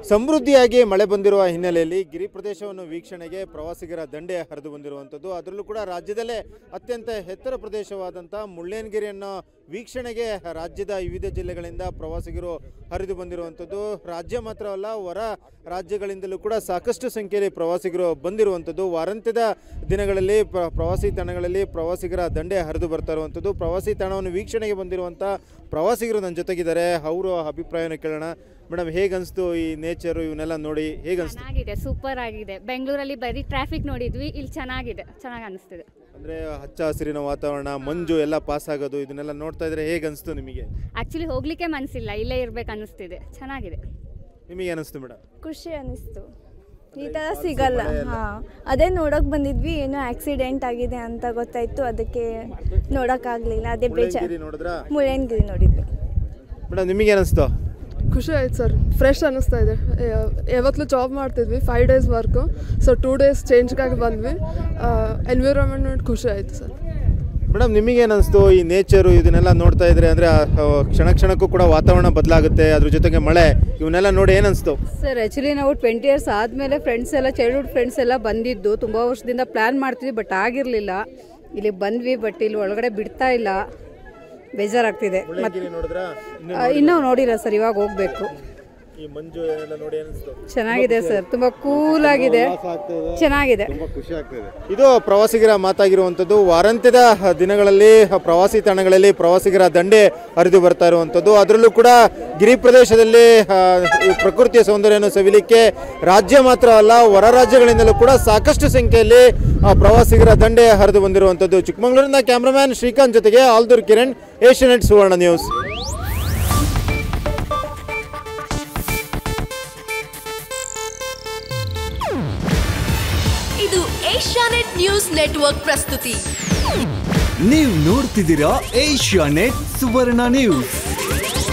ಸಮೃದ್ಧಿಯಾಗಿ ಮಳೆ ಬಂದಿರುವ ಹಿನ್ನೆಲೆಯಲ್ಲಿ ಗಿರಿ ಪ್ರದೇಶವನ್ನು ವೀಕ್ಷಣೆಗೆ ಪ್ರವಾಸಿಗರ ದಂಡೆ ಹರಿದು ಬಂದಿರುವಂಥದ್ದು ಅದರಲ್ಲೂ ಕೂಡ ರಾಜ್ಯದಲ್ಲೇ ಅತ್ಯಂತ ಎತ್ತರ ಪ್ರದೇಶವಾದಂಥ ಮುಳ್ಳಯ್ಯನಗಿರಿಯನ್ನು ವೀಕ್ಷಣೆಗೆ ರಾಜ್ಯದ ವಿವಿಧ ಜಿಲ್ಲೆಗಳಿಂದ ಪ್ರವಾಸಿಗರು ಹರಿದು ಬಂದಿರುವಂಥದ್ದು ರಾಜ್ಯ ಮಾತ್ರವಲ್ಲ ಹೊರ ರಾಜ್ಯಗಳಿಂದಲೂ ಕೂಡ ಸಾಕಷ್ಟು ಸಂಖ್ಯೆಯಲ್ಲಿ ಪ್ರವಾಸಿಗರು ಬಂದಿರುವಂಥದ್ದು ವಾರಾಂತ್ಯದ ದಿನಗಳಲ್ಲಿ ಪ್ರ- ಪ್ರವಾಸಿ ತಾಣಗಳಲ್ಲಿ ಪ್ರವಾಸಿಗರ ದಂಡೆ ಹರಿದು ಬರ್ತಾ ಇರುವಂಥದ್ದು ಪ್ರವಾಸಿ ತಾಣವನ್ನು ವೀಕ್ಷಣೆಗೆ ಬಂದಿರುವಂಥ ಪ್ರವಾಸಿಗರು ನನ್ನ ಜೊತೆಗಿದ್ದಾರೆ ಅವರು ಅಭಿಪ್ರಾಯನ ಕೇಳೋಣ ಮೇಡಮ್ ಹೇಗೆ ಅನಿಸ್ತು ಈ ನೇಚರು ಇವನ್ನೆಲ್ಲ ನೋಡಿ ಹೇಗೆ ಅನಿಸ್ತು ಚೆನ್ನಾಗಿದೆ ಸೂಪರ್ ಆಗಿದೆ ಬೆಂಗಳೂರಲ್ಲಿ ಬರೀ ಟ್ರಾಫಿಕ್ ನೋಡಿದ್ವಿ ಇಲ್ಲಿ ಚೆನ್ನಾಗಿದೆ ಚೆನ್ನಾಗಿ ಅನಿಸ್ತಿದೆ ಅಂದರೆ ಹಚ್ಚ ಹಸಿರಿನ ವಾತಾವರಣ ಮಂಜು ಎಲ್ಲ ಪಾಸ್ ಆಗೋದು ಇದನ್ನೆಲ್ಲ ನೋಡ್ತಾ ಇದ್ರೆ ಹೇಗೆ ಅನಿಸ್ತು ನಿಮಗೆ ಆ್ಯಕ್ಚುಲಿ ಹೋಗ್ಲಿಕ್ಕೆ ಮನಸ್ಸಿಲ್ಲ ಇಲ್ಲೇ ಇರ್ಬೇಕು ಅನ್ನಿಸ್ತಿದೆ ಚೆನ್ನಾಗಿದೆ ನಿಮಗೆ ಅನಿಸ್ತು ಮೇಡಮ್ ಖುಷಿ ಅನ್ನಿಸ್ತು ಈ ಥರ ಸಿಗಲ್ಲ ಹಾಂ ಅದೇ ನೋಡೋಕೆ ಬಂದಿದ್ವಿ ಏನೋ ಆಕ್ಸಿಡೆಂಟ್ ಆಗಿದೆ ಅಂತ ಗೊತ್ತಾಯಿತು ಅದಕ್ಕೆ ನೋಡೋಕ್ಕಾಗಲಿಲ್ಲ ಅದೇ ಬೇಜಾರು ಮುಳ್ಳಯ್ಯನಗಿರಿ ನೋಡಿದ್ರಾ ಮುಳ್ಳಯ್ಯನಗಿರಿ ನೋಡಿದ್ವಿ ಮೇಡಮ್ ನಿಮಗೆ ಅನಿಸ್ತು ಖುಷಿ ಆಯ್ತು ಸರ್ ಫ್ರೆಶ್ ಅನ್ನಿಸ್ತಾ ಇದೆ ಯಾವತ್ತಲೂ ಜಾಬ್ ಮಾಡ್ತಿದ್ವಿ five days work so two days ಚೇಂಜ್ಗಾಗಿ ಬಂದ್ವಿ ಎನ್ವಿರಾನ್ಮೆಂಟ್ ನೋಡಿ ಖುಷಿ ಆಯಿತು ಸರ್ ಮೇಡಮ್ ನಿಮಗೇನು ಅನಿಸ್ತು ಈ ನೇಚರು ಇದನ್ನೆಲ್ಲ ನೋಡ್ತಾ ಇದ್ರೆ ಅಂದರೆ ಕ್ಷಣ ಕ್ಷಣಕ್ಕೂ ಕೂಡ ವಾತಾವರಣ ಬದಲಾಗುತ್ತೆ ಅದ್ರ ಜೊತೆಗೆ ಮಳೆ ಇವನ್ನೆಲ್ಲ ನೋಡಿ ಏನು ಅನಿಸ್ತು ಸರ್ ಆ್ಯಕ್ಚುಲಿ ನಾವು ಟ್ವೆಂಟಿ ಇಯರ್ಸ್ ಆದಮೇಲೆ ಫ್ರೆಂಡ್ಸ್ ಎಲ್ಲ ಚೈಲ್ಡ್ಹುಡ್ ಫ್ರೆಂಡ್ಸ್ ಎಲ್ಲ ಬಂದಿದ್ದು ತುಂಬ ವರ್ಷದಿಂದ ಪ್ಲ್ಯಾನ್ ಮಾಡ್ತಿದ್ವಿ ಬಟ್ ಆಗಿರಲಿಲ್ಲ ಇಲ್ಲಿ ಬಂದ್ವಿ ಬಟ್ ಇಲ್ಲಿ ಒಳಗಡೆ ಬಿಡ್ತಾ ಇಲ್ಲ ಬೇಜಾರಾಗ್ತಿದೆ ಮತ್ತು ಮುಳ್ಳಯ್ಯನಗಿರಿ ನೋಡಿದ್ರಾ ಇನ್ನೂ ನೋಡಿಲ್ಲ ಸರ್ ಇವಾಗ ಹೋಗಬೇಕು ಈ ಮಂಜು ಏನೆಲ್ಲ ನೋಡಿ ಅನಿಸ್ತು ಚೆನ್ನಾಗಿದೆ ಸರ್ ತುಂಬ ಕೂಲಾಗಿದೆ ಚೆನ್ನಾಗಿದೆ ಇದು ಪ್ರವಾಸಿಗರ ಮಾತಾಗಿರುವಂಥದ್ದು ವಾರಾಂತ್ಯದ ದಿನಗಳಲ್ಲಿ ಪ್ರವಾಸಿ ತಾಣಗಳಲ್ಲಿ ಪ್ರವಾಸಿಗರ ದಂಡೆ ಹರಿದು ಬರ್ತಾ ಇರುವಂಥದ್ದು ಅದರಲ್ಲೂ ಕೂಡ ಗಿರಿ ಪ್ರದೇಶದಲ್ಲಿ ಆ, ಈ ಪ್ರಕೃತಿಯ ಸೌಂದರ್ಯವನ್ನು ಸವಿಲಿಕ್ಕೆ ರಾಜ್ಯ ಮಾತ್ರ ಅಲ್ಲ ಹೊರ ರಾಜ್ಯಗಳಿಂದಲೂ ಕೂಡ ಸಾಕಷ್ಟು ಸಂಖ್ಯೆಯಲ್ಲಿ ಆ, ಪ್ರವಾಸಿಗರ ದಂಡೆ ಹರಿದು ಬಂದಿರುವಂಥದ್ದು ಚಿಕ್ಕಮಗಳೂರಿನ ಕ್ಯಾಮ್ರಾಮ್ಯಾನ್ ಶ್ರೀಕಾಂತ್ ಜೊತೆಗೆ ಆಲ್ದೂರ್ ಕಿರಣ್ ಏಷ್ಯಾನೆಟ್ ಸುವರ್ಣ ನ್ಯೂಸ್ ಇದು ಏಷ್ಯಾನೆಟ್ ನ್ಯೂಸ್ ನೆಟ್ವರ್ಕ್ ಪ್ರಸ್ತುತಿ ನೀವು ನೋಡ್ತಿದ್ದೀರಾ ಏಷ್ಯಾ ನೆಟ್ ಸುವರ್ಣ ನ್ಯೂಸ್